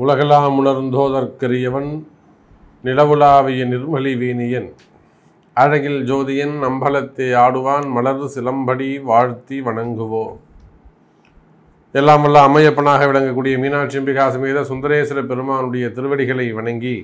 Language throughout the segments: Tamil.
உலகெல்லாம் உணர்ந்தோதற்கரியவன் நிலவுலாவிய நிர்மலி வீணியன் அழகில் ஜோதியன் அம்பலத்தே ஆடுவான் மலர் சிலம்படி வாழ்த்தி வணங்குவோம் எல்லாம் வல்ல அம்மையப்பனாக விளங்கக்கூடிய மீனாட்சி அம்பிகா சமேத சுந்தரேஸ்வர பெருமானுடைய திருவடிகளை வணங்கி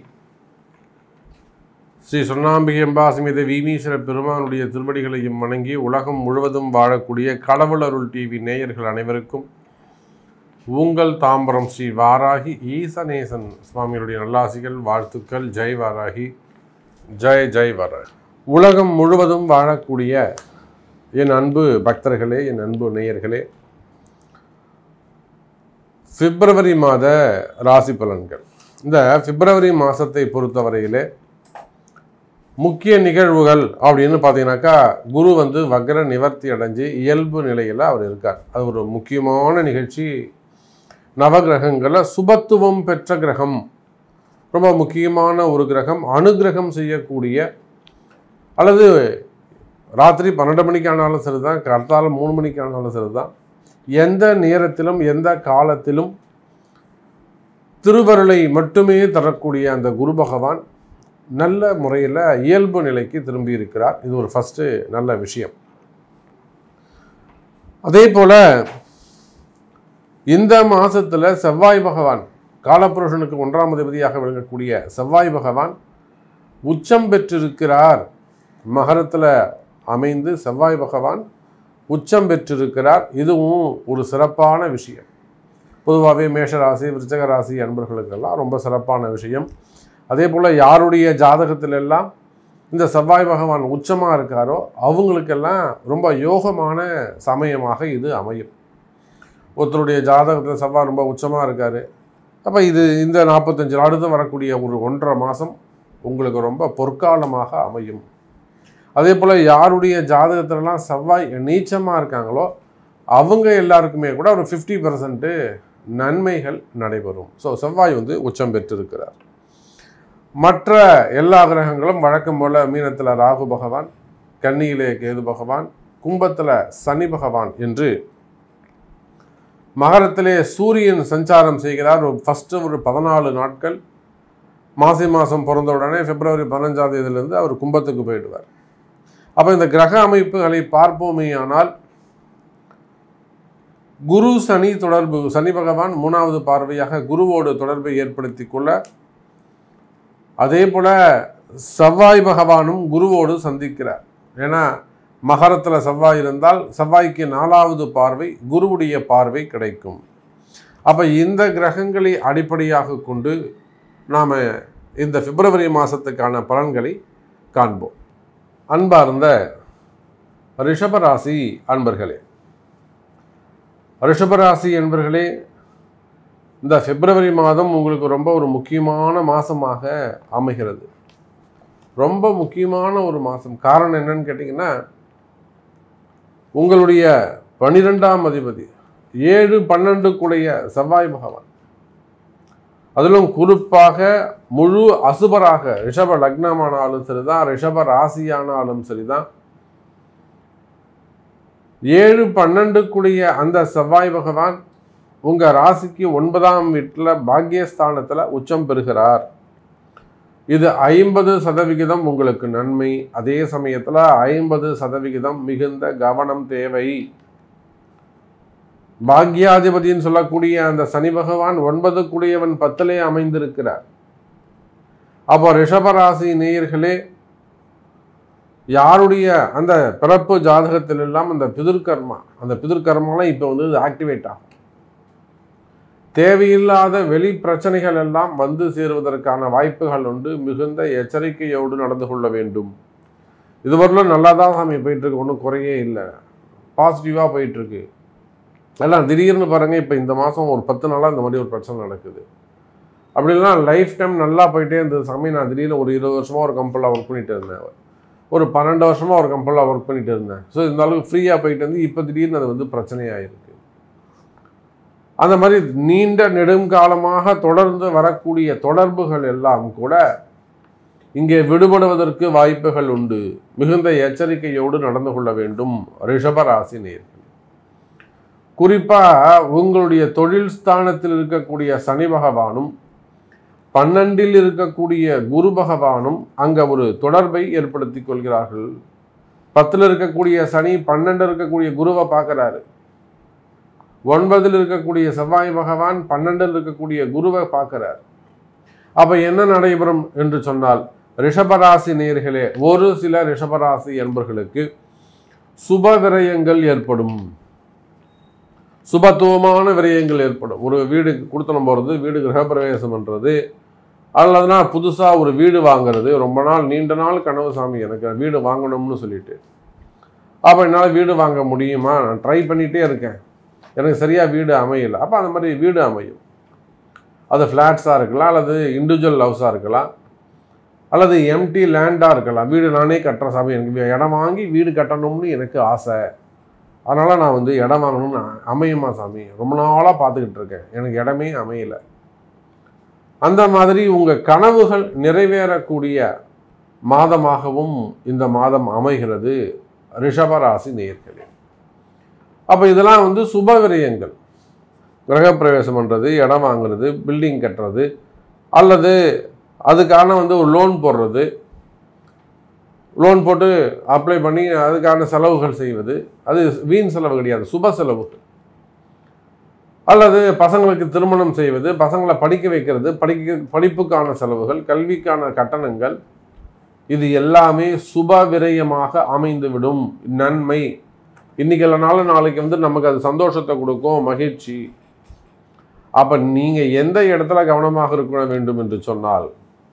ஸ்ரீ சொன்னாம்பிகை அம்பா சமேத வீமீஸ்வர பெருமானுடைய திருவடிகளையும் வணங்கி உலகம் முழுவதும் வாழக்கூடிய கடவுள் அருள் டிவி நேயர்கள் அனைவருக்கும் உங்கள் தாம்பரம் ஸ்ரீ வாராகி ஈசநேசன் சுவாமியுடைய நல்லாசிகள் வாழ்த்துக்கள் ஜெய் வாராகி ஜெய் ஜெய் வாராகி உலகம் முழுவதும் வாழக்கூடிய என் அன்பு பக்தர்களே என் அன்பு நேயர்களே பிப்ரவரி மாத ராசி பலன்கள் இந்த பிப்ரவரி மாதத்தை பொறுத்தவரையிலே முக்கிய நிகழ்வுகள் அப்படின்னு பார்த்தீங்கன்னாக்கா குரு வந்து வக்ர நிவர்த்தி அடைஞ்சு இயல்பு நிலையில் அவர் இருக்கார் அது ஒரு முக்கியமான நிகழ்ச்சி நவகிரகங்களில் சுபத்துவம் பெற்ற கிரகம் ரொம்ப முக்கியமான ஒரு கிரகம் அனுகிரகம் செய்யக்கூடிய அல்லது ராத்திரி பன்னெண்டு மணிக்கு ஆனாலும் சரிதான் கர்த்தால மூணு மணிக்கு ஆனாலும் சரிதான் எந்த நேரத்திலும் எந்த காலத்திலும் திருவருளை மட்டுமே தரக்கூடிய அந்த குரு பகவான் நல்ல முறையில் இயல்பு நிலைக்கு திரும்பி இருக்கிறார் இது ஒரு ஃபஸ்ட்டு நல்ல விஷயம் அதே போல் இந்த மாதத்தில் செவ்வாய் பகவான் காலப்புருஷனுக்கு ஒன்றாம் அதிபதியாக விளங்கக்கூடிய செவ்வாய் பகவான் உச்சம் பெற்றிருக்கிறார் மகரத்தில் அமைந்து செவ்வாய் பகவான் உச்சம் பெற்றிருக்கிறார் இதுவும் ஒரு சிறப்பான விஷயம் பொதுவாகவே மேஷராசி விருச்சக ராசி அன்பர்களுக்கெல்லாம் ரொம்ப சிறப்பான விஷயம் அதே போல் யாருடைய ஜாதகத்திலெல்லாம் இந்த செவ்வாய் பகவான் உச்சமாக இருக்காரோ அவங்களுக்கெல்லாம் ரொம்ப யோகமான சமயமாக இது அமையும் ஒருத்தருடைய ஜாதகத்தில் செவ்வாய் ரொம்ப உச்சமாக இருக்கார் அப்போ இது இந்த நாற்பத்தஞ்சு அடுத்து வரக்கூடிய ஒரு ஒன்றரை மாதம் உங்களுக்கு ரொம்ப பொற்காலமாக அமையும் அதே போல் யாருடைய ஜாதகத்திலலாம் செவ்வாய் நீச்சமாக இருக்காங்களோ அவங்க எல்லாருக்குமே கூட ஒரு ஃபிஃப்டி பர்சன்ட்டு நன்மைகள் நடைபெறும் ஸோ செவ்வாய் வந்து உச்சம் பெற்றிருக்கிறார் மற்ற எல்லா கிரகங்களும் வழக்கம் போல் மீனத்தில் ராகு பகவான் கன்னியிலே கேது பகவான் கும்பத்தில் சனி பகவான் என்று மகரத்திலே சூரியன் சஞ்சாரம் செய்கிறார் ஒரு ஃபஸ்ட்டு ஒரு பதினாலு நாட்கள் மாசி மாதம் பிறந்த உடனே பிப்ரவரி பதினஞ்சாம் தேதியிலிருந்து அவர் கும்பத்துக்கு போயிடுவார் அப்போ இந்த கிரக அமைப்புகளை பார்ப்போமே ஆனால் குரு சனி தொடர்பு சனி பகவான் மூணாவது பார்வையாக குருவோடு தொடர்பை ஏற்படுத்தி கொள்ள அதே போல செவ்வாய் பகவானும் குருவோடு சந்திக்கிறார் ஏன்னா மகரத்தில் செவ்வாய் இருந்தால் செவ்வாய்க்கு நாலாவது பார்வை குருவுடைய பார்வை கிடைக்கும் அப்போ இந்த கிரகங்களை அடிப்படையாக கொண்டு நாம் இந்த பிப்ரவரி மாதத்துக்கான பலன்களை காண்போம் அன்பார்ந்த ரிஷபராசி அன்பர்களே ரிஷபராசி என்பர்களே இந்த பிப்ரவரி மாதம் உங்களுக்கு ரொம்ப ஒரு முக்கியமான மாதமாக அமைகிறது ரொம்ப முக்கியமான ஒரு மாதம் காரணம் என்னன்னு கேட்டிங்கன்னா உங்களுடைய பனிரெண்டாம் அதிபதி ஏழு பன்னெண்டுக்குடைய செவ்வாய் பகவான் அதிலும் குறிப்பாக முழு அசுபராக ரிஷப லக்னமானாலும் சரிதான் ரிஷப ராசியானாலும் சரிதான் ஏழு பன்னெண்டுக்குடைய அந்த செவ்வாய் பகவான் உங்கள் ராசிக்கு ஒன்பதாம் வீட்டில் பாக்கியஸ்தானத்தில் உச்சம் பெறுகிறார் இது ஐம்பது சதவிகிதம் உங்களுக்கு நன்மை அதே சமயத்தில் ஐம்பது சதவிகிதம் மிகுந்த கவனம் தேவை பாக்யாதிபதின்னு சொல்லக்கூடிய அந்த சனி பகவான் ஒன்பதுக்குடையவன் பத்திலே அமைந்திருக்கிறார் அப்போ ரிஷபராசி நேயர்களே யாருடைய அந்த பிறப்பு ஜாதகத்தில் எல்லாம் அந்த பிதிர்கர்மா அந்த பிதிர்கர்மாலாம் இப்போ வந்து ஆக்டிவேட் ஆகும் தேவையில்லாத வெளி பிரச்சனைகள் எல்லாம் வந்து சேருவதற்கான வாய்ப்புகள் உண்டு மிகுந்த எச்சரிக்கையோடு நடந்து கொள்ள வேண்டும் இதுவரையிலும் நல்லா தான் சாமி போயிட்டுருக்கு ஒன்றும் குறையே இல்லை பாசிட்டிவாக போயிட்டுருக்கு எல்லாம் திடீர்னு பாருங்கள் இப்போ இந்த மாதம் ஒரு பத்து நாளாக இந்த மாதிரி ஒரு பிரச்சனை நடக்குது அப்படிலாம் லைஃப் டைம் நல்லா போயிட்டே இருந்தது சாமி நான் திடீர்னு ஒரு இருபது வருஷமாக ஒரு கம்பெனியில் ஒர்க் பண்ணிட்டு இருந்தேன் ஒரு பன்னெண்டு வருஷமாக ஒரு கம்பெனியில் ஒர்க் பண்ணிட்டு இருந்தேன் ஸோ இந்த அளவுக்கு ஃப்ரீயாக போயிட்டு வந்து இப்போ திடீர்னு அது வந்து பிரச்சனையாக இருக்குது அந்த மாதிரி நீண்ட நெடுங்காலமாக தொடர்ந்து வரக்கூடிய தொடர்புகள் எல்லாம் கூட இங்கே விடுபடுவதற்கு வாய்ப்புகள் உண்டு மிகுந்த எச்சரிக்கையோடு நடந்து கொள்ள வேண்டும் ரிஷபராசி நேர்கள் குறிப்பாக உங்களுடைய தொழில் ஸ்தானத்தில் இருக்கக்கூடிய சனி பகவானும் பன்னெண்டில் இருக்கக்கூடிய குரு பகவானும் அங்க ஒரு தொடர்பை ஏற்படுத்தி கொள்கிறார்கள் பத்தில் இருக்கக்கூடிய சனி பன்னெண்டு இருக்கக்கூடிய குருவை பார்க்கறாரு ஒன்பதில் இருக்கக்கூடிய செவ்வாய் பகவான் பன்னெண்டில் இருக்கக்கூடிய குருவை பார்க்கிறார் அப்ப என்ன நடைபெறும் என்று சொன்னால் ரிஷபராசி நேர்களே ஒரு சில ரிஷபராசி என்பர்களுக்கு சுப விரயங்கள் ஏற்படும் சுபத்துவமான விரயங்கள் ஏற்படும் ஒரு வீடு கொடுத்தனம் போகிறது வீடு கிரகப்பிரவேசம் பண்ணுறது அல்லதுனா புதுசாக ஒரு வீடு வாங்குறது ரொம்ப நாள் நீண்ட நாள் கனவு சாமி எனக்கு வீடு வாங்கணும்னு சொல்லிட்டு அப்போ என்னால் வீடு வாங்க முடியுமா நான் ட்ரை பண்ணிகிட்டே இருக்கேன் எனக்கு சரியாக வீடு அமையலை அப்போ அந்த மாதிரி வீடு அமையும் அது ஃப்ளாட்ஸாக இருக்கலாம் அல்லது இண்டிவிஜுவல் ஹவுஸாக இருக்கலாம் அல்லது எம்டி லேண்டாக இருக்கலாம் வீடு நானே கட்டுறேன் சாமி எனக்கு இடம் வாங்கி வீடு கட்டணும்னு எனக்கு ஆசை அதனால் நான் வந்து இடம் வாங்கணும்னு அமையுமா சாமி ரொம்ப நாளாக பார்த்துக்கிட்டு இருக்கேன் எனக்கு இடமே அமையலை அந்த மாதிரி உங்கள் கனவுகள் நிறைவேறக்கூடிய மாதமாகவும் இந்த மாதம் அமைகிறது ரிஷபராசி நேர்களே அப்போ இதெல்லாம் வந்து சுப விரயங்கள் கிரகப்பிரவேசம் பண்ணுறது இடம் வாங்குறது பில்டிங் கட்டுறது அல்லது அதுக்கான வந்து ஒரு லோன் போடுறது லோன் போட்டு அப்ளை பண்ணி அதுக்கான செலவுகள் செய்வது அது வீண் செலவு கிடையாது சுப செலவு அல்லது பசங்களுக்கு திருமணம் செய்வது பசங்களை படிக்க வைக்கிறது படிக்க படிப்புக்கான செலவுகள் கல்விக்கான கட்டணங்கள் இது எல்லாமே சுப விரயமாக அமைந்துவிடும் நன்மை இன்னைக்கு இல்லைனாலும் நாளைக்கு வந்து நமக்கு அது சந்தோஷத்தை கொடுக்கும் மகிழ்ச்சி அப்ப நீங்க எந்த இடத்துல கவனமாக இருக்க வேண்டும் என்று சொன்னால்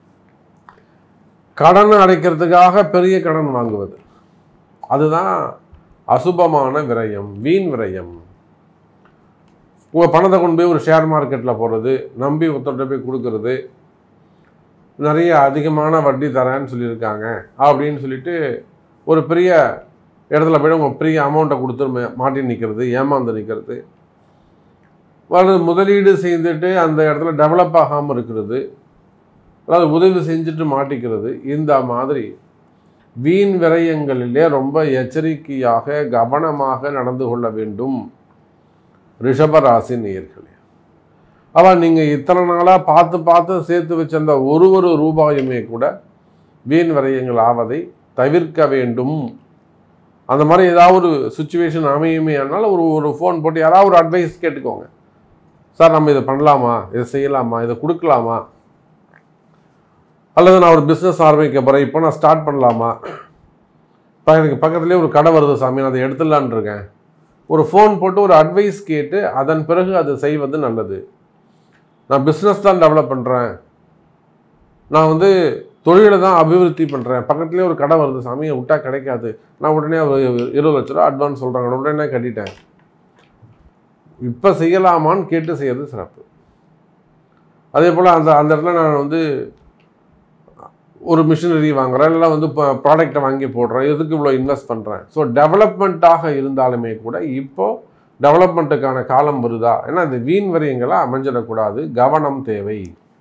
கடன் அடைக்கிறதுக்காக பெரிய கடன் வாங்குவது அதுதான் அசுபமான விரயம் வீண் விரயம் உங்கள் பணத்தை கொண்டு போய் ஒரு ஷேர் மார்க்கெட்டில் போடுறது நம்பி ஒருத்தர்கிட்ட போய் கொடுக்கறது நிறைய அதிகமான வட்டி தரேன்னு சொல்லியிருக்காங்க அப்படின்னு சொல்லிட்டு ஒரு பெரிய இடத்துல போய் உங்கள் பெரிய அமௌண்ட்டை கொடுத்து மா- மாட்டி நிற்கிறது ஏமாந்து நிற்கிறது அல்லது முதலீடு செய்துட்டு அந்த இடத்துல டெவலப் ஆகாமல் இருக்கிறது அதாவது உதவி செஞ்சுட்டு மாட்டிக்கிறது இந்த மாதிரி வீண் விரயங்களிலே ரொம்ப எச்சரிக்கையாக கவனமாக நடந்து கொள்ள வேண்டும் ரிஷபராசி நேயர்களே அவன் நீங்கள் இத்தனை நாளாக பார்த்து பார்த்து சேர்த்து வச்சிருந்த ஒரு ஒரு ரூபாயுமே கூட வீண் விரயங்கள் ஆவதை தவிர்க்க வேண்டும் அந்த மாதிரி ஏதாவது ஒரு சுச்சுவேஷன் அமையுமே ஆனால் ஒரு ஒரு ஃபோன் போட்டு யாராவது ஒரு அட்வைஸ் கேட்டுக்கோங்க சார் நம்ம இதை பண்ணலாமா இதை செய்யலாமா இதை கொடுக்கலாமா அல்லது நான் ஒரு பிஸ்னஸ் ஆரம்பிக்க போகிறேன் இப்போ நான் ஸ்டார்ட் பண்ணலாமா இப்போ எனக்கு பக்கத்துலேயே ஒரு கடை வருது சாமி நான் அதை எடுத்துடலான்னு இருக்கேன் ஒரு ஃபோன் போட்டு ஒரு அட்வைஸ் கேட்டு அதன் பிறகு அதை செய்வது நல்லது நான் பிஸ்னஸ் தான் டெவலப் பண்ணுறேன் நான் வந்து தொழிலை தான் அபிவிருத்தி பண்ணுறேன் பக்கத்துலேயே ஒரு கடை வருது சாமி விட்டா கிடைக்காது நான் உடனே ஒரு இருபது லட்ச ரூபா அட்வான்ஸ் சொல்கிறாங்க உடனே கட்டிட்டேன் இப்போ செய்யலாமான்னு கேட்டு செய்யறது சிறப்பு அதே போல் அந்த அந்த இடத்துல நான் வந்து ஒரு மிஷினரி வாங்குறேன் இல்லை வந்து இப்போ ப்ராடக்டை வாங்கி போடுறேன் எதுக்கு இவ்வளோ இன்வெஸ்ட் பண்ணுறேன் ஸோ டெவலப்மெண்ட்டாக இருந்தாலுமே கூட இப்போ டெவலப்மெண்ட்டுக்கான காலம் வருதா ஏன்னா இந்த வீண் வரியங்களாக அமைஞ்சிடக்கூடாது கவனம் தேவை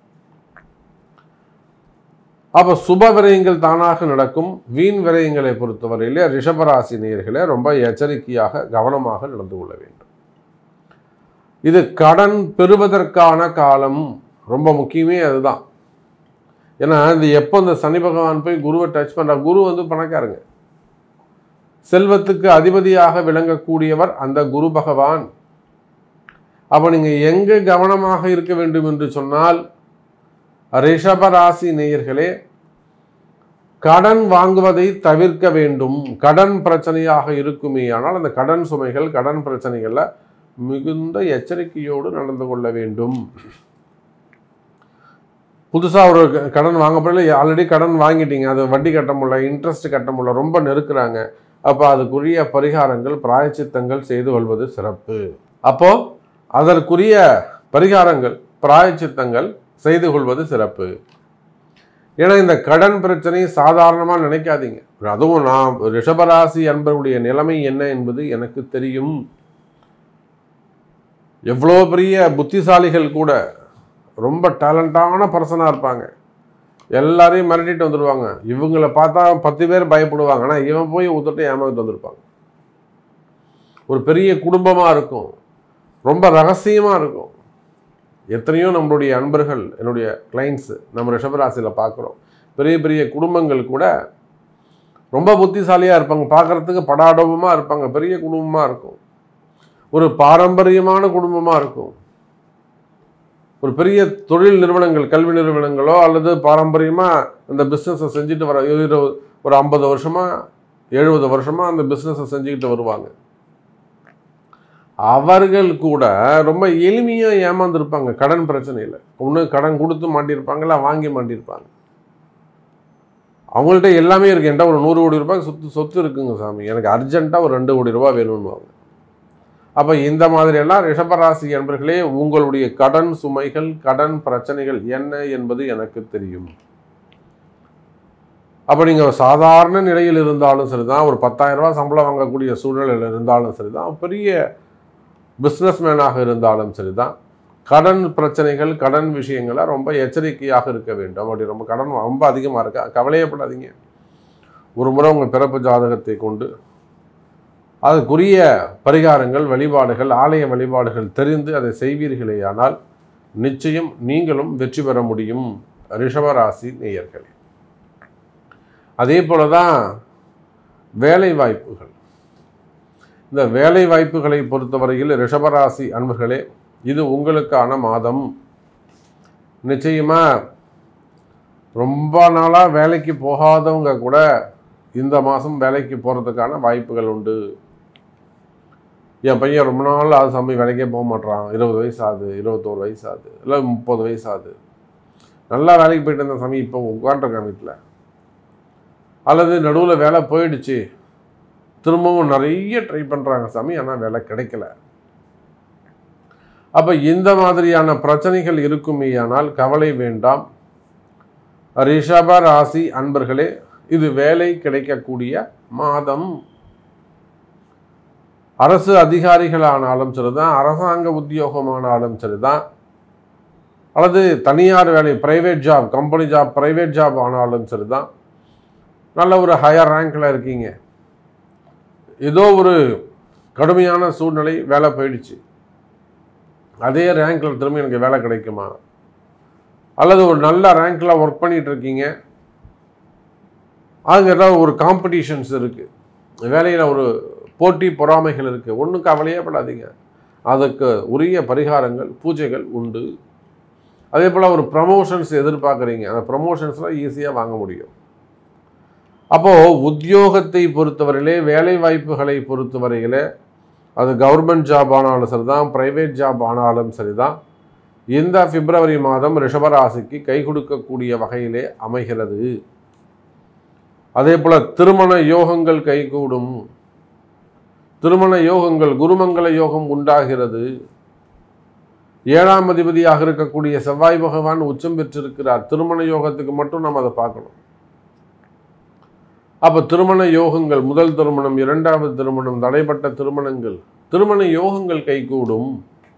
அப்போ சுப விரயங்கள் தானாக நடக்கும் வீண் விரயங்களை பொறுத்தவரையிலே ரிஷபராசி நேயர்களே ரொம்ப எச்சரிக்கையாக கவனமாக நடந்து கொள்ள வேண்டும் இது கடன் பெறுவதற்கான காலம் ரொம்ப முக்கியமே அதுதான் ஏன்னா இந்த எப்போ இந்த சனி பகவான் போய் குருவை டச் பண்ணுற குரு வந்து பணக்காரங்க செல்வத்துக்கு அதிபதியாக விளங்கக்கூடியவர் அந்த குரு பகவான் அப்போ நீங்கள் எங்கே கவனமாக இருக்க வேண்டும் என்று சொன்னால் ரிஷபராசி நேயர்களே கடன் வாங்குவதை தவிர்க்க வேண்டும் கடன் பிரச்சனையாக இருக்குமே ஆனால் அந்த கடன் சுமைகள் கடன் பிரச்சனைகளில் மிகுந்த எச்சரிக்கையோடு நடந்து கொள்ள வேண்டும் புதுசாக ஒரு க- கடன் வாங்க போல ஆல்ரெடி கடன் வாங்கிட்டீங்க அது வட்டி கட்ட முடியல இன்ட்ரெஸ்ட் கட்ட முடியல ரொம்ப நெருக்குறாங்க அப்போ அதுக்குரிய பரிகாரங்கள் பிராயச்சித்தங்கள் செய்து கொள்வது சிறப்பு அப்போ அதற்குரிய பரிகாரங்கள் பிராயச்சித்தங்கள் செய்து கொள்வது சிறப்பு ஏன்னா இந்த கடன் பிரச்சனை சாதாரணமாக நினைக்காதீங்க அதுவும் நான் ரிஷபராசி அன்பருடைய நிலைமை என்ன என்பது எனக்கு தெரியும் எவ்வளோ பெரிய புத்திசாலிகள் கூட ரொம்ப டேலண்டான பர்சனாக இருப்பாங்க எல்லாரையும் மிரட்டிட்டு வந்துடுவாங்க இவங்கள பார்த்தா பத்து பேர் பயப்படுவாங்க ஆனால் இவன் போய் ஒருத்தட்ட ஏமாந்துட்டு வந்திருப்பாங்க ஒரு பெரிய குடும்பமாக இருக்கும் ரொம்ப ரகசியமாக இருக்கும் எத்தனையோ நம்மளுடைய அன்பர்கள் என்னுடைய கிளைண்ட்ஸ் நம்ம ரிஷபராசியில் பார்க்குறோம் பெரிய பெரிய குடும்பங்கள் கூட ரொம்ப புத்திசாலியாக இருப்பாங்க பார்க்குறதுக்கு படாடோபமாக இருப்பாங்க பெரிய குடும்பமாக இருக்கும் ஒரு பாரம்பரியமான குடும்பமாக இருக்கும் ஒரு பெரிய தொழில் நிறுவனங்கள் கல்வி நிறுவனங்களோ அல்லது பாரம்பரியமாக அந்த பிஸ்னஸை செஞ்சுட்டு வர இரு- ஒரு ஐம்பது வருஷமாக எழுபது வருஷமாக அந்த பிஸ்னஸை செஞ்சுக்கிட்டு வருவாங்க அவர்கள் கூட ரொம்ப எளிமையாக ஏமாந்துருப்பாங்க கடன் பிரச்சனையில் ஒன்று கடன் கொடுத்து மாட்டியிருப்பாங்க இல்லை வாங்கி மாட்டியிருப்பாங்க அவங்கள்ட்ட எல்லாமே இருக்கு என்கிட்ட ஒரு நூறு கோடி ரூபாய் சொத்து சொத்து இருக்குங்க சாமி எனக்கு அர்ஜென்ட்டாக ஒரு ரெண்டு கோடி ரூபாய் வேணும்னுவாங்க அப்போ இந்த மாதிரியெல்லாம் ரிஷபராசி என்பர்களே உங்களுடைய கடன் சுமைகள் கடன் பிரச்சனைகள் என்ன என்பது எனக்கு தெரியும் அப்போ நீங்கள் சாதாரண நிலையில் இருந்தாலும் சரிதான் ஒரு 10000 ரூபாய் சம்பளம் வாங்கக்கூடிய சூழ்நிலையில் இருந்தாலும் சரிதான் பெரிய பிஸ்னஸ்மேனாக இருந்தாலும் சரிதான் கடன் பிரச்சனைகள் கடன் விஷயங்களை ரொம்ப எச்சரிக்கையாக இருக்க வேண்டும் அப்படி ரொம்ப கடன் ரொம்ப அதிகமாக இருக்கா கவலையப்படாதீங்க ஒரு முறை உங்கள் பிறப்பு ஜாதகத்தை கொண்டு அதுக்குரிய பரிகாரங்கள் வழிபாடுகள் ஆலய வழிபாடுகள் தெரிந்து அதை செய்வீர்களேயானால் நிச்சயம் நீங்களும் வெற்றி பெற முடியும் ரிஷபராசி நேயர்களே அதே போல தான் வேலை வாய்ப்புகள் இந்த வேலை வாய்ப்புகளை பொறுத்தவரையில் ரிஷபராசி அன்பர்களே இது உங்களுக்கான மாதம் நிச்சயமா ரொம்ப நாளாக வேலைக்கு போகாதவங்க கூட இந்த மாதம் வேலைக்கு போகிறதுக்கான வாய்ப்புகள் உண்டு என் பையன் ரொம்ப நாள் அது சமயம் வேலைக்கே போக மாட்றான் இருபது வயசு ஆகுது இருபத்தோரு வயசு ஆகுது இல்லை முப்பது வயசு ஆகுது நல்லா வேலைக்கு போயிட்டு இருந்த சமயம் இப்போ உட்காந்துருக்கேன் வீட்டில் அல்லது நடுவில் வேலை போயிடுச்சு திரும்பவும் நிறைய ட்ரை பண்ணுறாங்க சாமி ஆனால் வேலை கிடைக்கல அப்போ இந்த மாதிரியான பிரச்சனைகள் இருக்குமேயானால் கவலை வேண்டாம் ரிஷப ராசி அன்பர்களே இது வேலை கிடைக்கக்கூடிய மாதம் அரசு அதிகாரிகளானாலும் சரிதான் அரசாங்க உத்தியோகமானாலும் சரிதான் அல்லது தனியார் வேலை private job company job private job ஆனாலும் சரிதான் நல்ல ஒரு ஹையர் ரேங்க்ல இருக்கீங்க ஏதோ ஒரு கடுமையான சூழ்நிலை வேலை போயிடுச்சு அதே ரேங்க்ல திரும்ப எனக்கு வேலை கிடைக்குமா அல்லது ஒரு நல்ல ரேங்க்ல ஒர்க் பண்ணிட்டு இருக்கீங்க அங்கே ஏதாவது ஒரு காம்படிஷன்ஸ் இருக்கு வேலையில் ஒரு போட்டி பொறாமைகள் இருக்கு ஒன்றும் கவலையே படாதீங்க அதுக்கு உரிய பரிகாரங்கள் பூஜைகள் உண்டு அதே போல் ஒரு ப்ரமோஷன்ஸ் எதிர்பார்க்குறீங்க அந்த ப்ரமோஷன்ஸ்லாம் ஈஸியாக வாங்க முடியும் அப்போது உத்தியோகத்தை பொறுத்தவரையிலே வேலை வாய்ப்புகளை பொறுத்தவரையிலே அது கவர்மெண்ட் ஜாப் ஆனாலும் சரிதான் ப்ரைவேட் ஜாப் ஆனாலும் சரிதான் இந்த பிப்ரவரி மாதம் ரிஷபராசிக்கு கை கொடுக்கக்கூடிய வகையிலே அமைகிறது அதே போல திருமண யோகங்கள் கைகூடும் திருமண யோகங்கள் குருமங்கள யோகம் உண்டாகிறது ஏழாம் அதிபதியாக இருக்கக்கூடிய செவ்வாய் பகவான் உச்சம் பெற்றிருக்கிறார் திருமண யோகத்துக்கு மட்டும் நம்ம அதை பார்க்கணும் அப்ப திருமண யோகங்கள் முதல் திருமணம் இரண்டாவது திருமணம் தடைப்பட்ட திருமணங்கள் திருமண யோகங்கள் கைகூடும்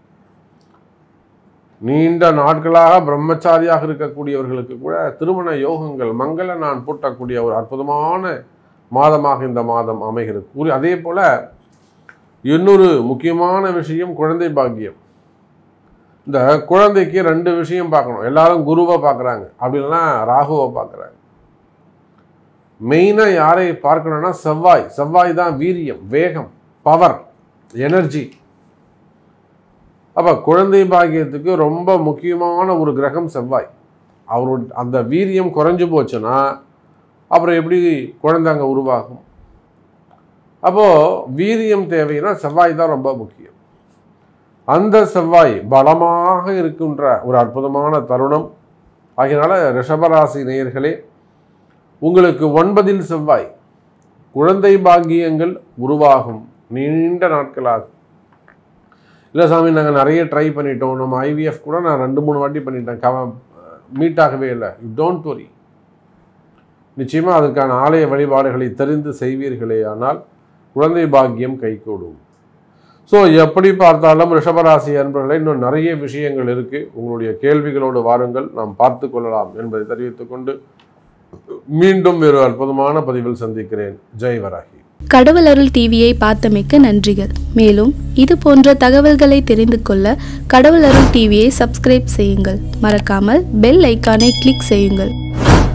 நீண்ட நாட்களாக பிரம்மச்சாரியாக இருக்கக்கூடியவர்களுக்கு கூட திருமண யோகங்கள் மங்கள நான் பூட்டக்கூடிய ஒரு அற்புதமான மாதமாக இந்த மாதம் அமைகிறது கூறி அதே போல இன்னொரு முக்கியமான விஷயம் குழந்தை பாக்கியம் இந்த குழந்தைக்கு ரெண்டு விஷயம் பார்க்கணும் எல்லாரும் குருவை பார்க்குறாங்க அப்படி இல்லைன்னா ராகுவை பார்க்குறாங்க மெயினாக யாரை பார்க்கணும்னா செவ்வாய் செவ்வாய் தான் வீரியம் வேகம் பவர் எனர்ஜி அப்போ குழந்தை பாக்கியத்துக்கு ரொம்ப முக்கியமான ஒரு கிரகம் செவ்வாய் அவரோட அந்த வீரியம் குறைஞ்சு போச்சுன்னா அப்புறம் எப்படி குழந்தை அங்கே உருவாகும் அப்போது வீரியம் தேவைன்னா செவ்வாய் தான் ரொம்ப முக்கியம் அந்த செவ்வாய் பலமாக இருக்கின்ற ஒரு அற்புதமான தருணம் ஆகையினால ரிஷபராசி நேயர்களே உங்களுக்கு ஒன்பதில் செவ்வாய் குழந்தை பாக்கியங்கள் உருவாகும் நீண்ட நாட்களாக இல்லை சாமி நாங்கள் நிறைய ட்ரை பண்ணிட்டோம் நம்ம ஐவிஎஃப் கூட நான் ரெண்டு மூணு வாட்டி பண்ணிட்டேன் கவ மீட் ஆகவே இல்லை யூ டோன்ட் வரி நிச்சயமாக அதற்கான ஆலய வழிபாடுகளை தெரிந்து செய்வீர்களே ஆனால் குழந்தை பாக்கியம் கைகூடும் ஸோ எப்படி பார்த்தாலும் ரிஷபராசி அன்பர்களே இன்னும் நிறைய விஷயங்கள் இருக்குது உங்களுடைய கேள்விகளோடு வாருங்கள் நாம் பார்த்து கொள்ளலாம் என்பதை தெரிவித்துக்கொண்டு மீண்டும் வேறு அற்புதமான பதிவில் சந்திக்கிறேன் ஜெய் வராகி கடவுள் அருள் டிவியை பார்த்தமைக்க நன்றிகள் மேலும் இது போன்ற தகவல்களை தெரிந்து கொள்ள கடவுள் அருள் டிவியை சப்ஸ்கிரைப் செய்யுங்கள் மறக்காமல் பெல் ஐக்கானை கிளிக் செய்யுங்கள்